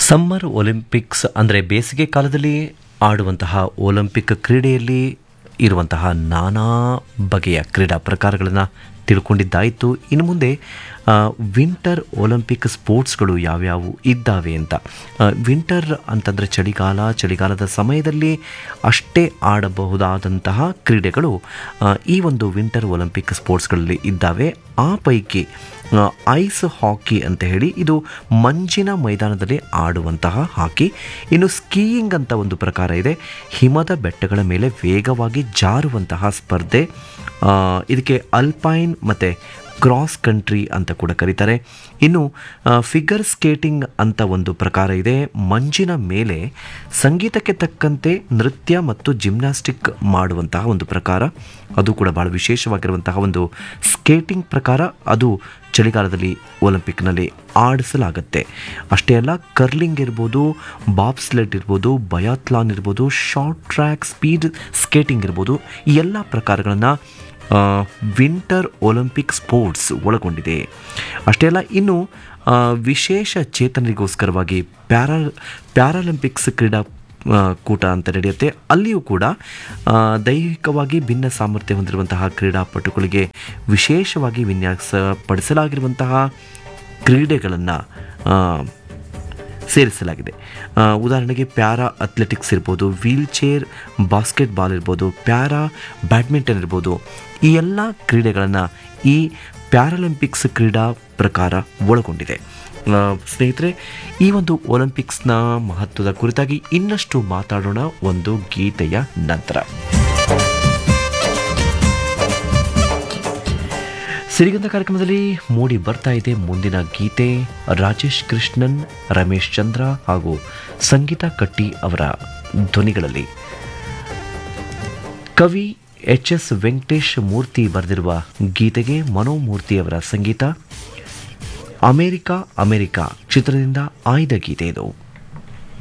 summer Olympics ಅಂದರೆ ಬೇಸಿಗೆ ಕಾಲದಲ್ಲಿ ಆಡುವಂತಹ ಒಲಿಂಪಿಕ್ ಕ್ರೀಡೆಯಲ್ಲಿ ಇರುವಂತಹ ನಾನಾ ಬಗೆಯ ಕ್ರೀಡಾ ಪ್ರಕಾರಗಳನ್ನು ತಿಳ್ಕೊಂಡಿದ್ದಾಯಿತು ಇನ್ನು ಮುಂದೆ ಆ, ವಿಂಟರ್ ಒಲಿಂಪಿಕ್ ಸ್ಪೋರ್ಟ್ಸ್ಗಳು ಯಾವ್ಯಾವು ಇದ್ದಾವೆ ಅಂತ ಆ, ವಿಂಟರ್ ಅಂತಂದರೆ ಚಳಿಗಾಲ ಚಳಿಗಾಲದ ಸಮಯದಲ್ಲಿ ಅಷ್ಟೇ ಆಡಬಹುದಾದಂತಹ ಕ್ರೀಡೆಗಳು ಆ, ಈ ಒಂದು ವಿಂಟರ್ ಒಲಿಂಪಿಕ್ ಸ್ಪೋರ್ಟ್ಸ್ಗಳಲ್ಲಿ ಇದ್ದಾವೆ ಆ ಪೈಕಿ ಆ, ಐಸ್ ಹಾಕಿ ಅಂತ ಹೇಳಿ ಇದು ಮಂಜಿನ ಮೈದಾನದಲ್ಲಿ ಆಡುವಂತಹ ಹಾಕಿ ಇನ್ನು ಸ್ಕೀಯಿಂಗ್ ಅಂತ ಒಂದು ಪ್ರಕಾರ ಇದೆ ಹಿಮದ ಬೆಟ್ಟಗಳ ಮೇಲೆ ವೇಗವಾಗಿ ಜಾರುವಂತಹ ಸ್ಪರ್ಧೆ ಆ, ಇದಕ್ಕೆ ಅಲ್ಪೈನ್ ಮತ್ತು ಕ್ರಾಸ್ ಕಂಟ್ರಿ ಅಂತ ಕೂಡ ಕರೀತಾರೆ ಇನ್ನು ಫಿಗರ್ ಸ್ಕೇಟಿಂಗ್ ಅಂತ ಒಂದು ಪ್ರಕಾರ ಇದೆ ಮಂಜಿನ ಮೇಲೆ ಸಂಗೀತಕ್ಕೆ ತಕ್ಕಂತೆ ನೃತ್ಯ ಮತ್ತು ಜಿಮ್ನಾಸ್ಟಿಕ್ ಮಾಡುವಂತಹ ಒಂದು ಪ್ರಕಾರ ಅದು ಕೂಡ ಬಹಳ ವಿಶೇಷವಾಗಿರುವಂತಹ ಒಂದು ಸ್ಕೇಟಿಂಗ್ ಪ್ರಕಾರ ಅದು ಚಳಿಗಾಲದಲ್ಲಿ ಒಲಿಂಪಿಕ್ನಲ್ಲಿ ಆಡಿಸಲಾಗುತ್ತೆ ಅಷ್ಟೇ ಅಲ್ಲ ಕರ್ಲಿಂಗ್ ಇರ್ಬೋದು ಬಾಬ್ ಸ್ಲೆಡ್ ಇರ್ಬೋದು ಬಯಾತ್ಲಾನ್ ಇರ್ಬೋದು ಶಾರ್ಟ್ ಟ್ರ್ಯಾಕ್ ಸ್ಪೀಡ್ ಸ್ಕೇಟಿಂಗ್ ಇರ್ಬೋದು ಈ ಎಲ್ಲ ಪ್ರಕಾರಗಳನ್ನು ವಿಂಟರ್ ಒಲಿಂಪಿಕ್ ಸ್ಪೋರ್ಟ್ಸ್ ಒಳಗೊಂಡಿದೆ ಅಷ್ಟೇ ಅಲ್ಲ ಇನ್ನು ಆ, ವಿಶೇಷ ಚೇತನರಿಗೋಸ್ಕರವಾಗಿ ಪ್ಯಾರಾ ಪ್ಯಾರಾಲಿಂಪಿಕ್ಸ್ ಕ್ರೀಡಾ ಆ, ಕೂಟ ಅಂತ ನಡೆಯುತ್ತೆ ಅಲ್ಲಿಯೂ ಕೂಡ ಆ, ದೈಹಿಕವಾಗಿ ಭಿನ್ನ ಸಾಮರ್ಥ್ಯ ಹೊಂದಿರುವಂತಹ ಕ್ರೀಡಾಪಟುಗಳಿಗೆ ವಿಶೇಷವಾಗಿ ವಿನ್ಯಾಸಪಡಿಸಲಾಗಿರುವಂತಹ ಕ್ರೀಡೆಗಳನ್ನು ಸೇರಿಸಲಾಗಿದೆ ಆ, ಉದಾಹರಣೆಗೆ ಪ್ಯಾರಾ ಅಥ್ಲೆಟಿಕ್ಸ್ ಇರ್ಬೋದು ವೀಲ್ ಚೇರ್ ಬಾಸ್ಕೆಟ್ಬಾಲ್ ಇರ್ಬೋದು ಪ್ಯಾರಾ ಬ್ಯಾಡ್ಮಿಂಟನ್ ಇರ್ಬೋದು ಈ ಎಲ್ಲ ಕ್ರೀಡೆಗಳನ್ನು ಈ ಪ್ಯಾರಾಲಿಂಪಿಕ್ಸ್ ಕ್ರೀಡಾ ಪ್ರಕಾರ ಒಳಗೊಂಡಿದೆ ಆ, ಸ್ನೇಹಿತರೆ ಈ ಒಂದು ಒಲಿಂಪಿಕ್ಸ್ನ ಮಹತ್ವದ ಕುರಿತಾಗಿ ಇನ್ನಷ್ಟು ಮಾತಾಡೋಣ ಒಂದು ಗೀತೆಯ ನಂತರ ಸಿರಿಗಂಧ ಕಾರ್ಯಕ್ರಮದಲ್ಲಿ ಮೂಡಿ ಬರ್ತಾ ಇದೆ ಮುಂದಿನ ಗೀತೆ ರಾಜೇಶ್ ಕೃಷ್ಣನ್ ರಮೇಶ್ ಚಂದ್ರ ಹಾಗೂ ಸಂಗೀತ ಕಟ್ಟಿ ಅವರ ಧ್ವನಿಗಳಲ್ಲಿ ಕವಿ ಎಚ್ ಎಸ್ ವೆಂಕಟೇಶ್ ಮೂರ್ತಿ ಬರೆದಿರುವ ಗೀತೆಗೆ ಮನೋಮೂರ್ತಿ ಅವರ ಸಂಗೀತ ಅಮೇರಿಕಾ ಅಮೇರಿಕಾ ಚಿತ್ರದಿಂದ ಆಯ್ದ ಗೀತೆ ಇದು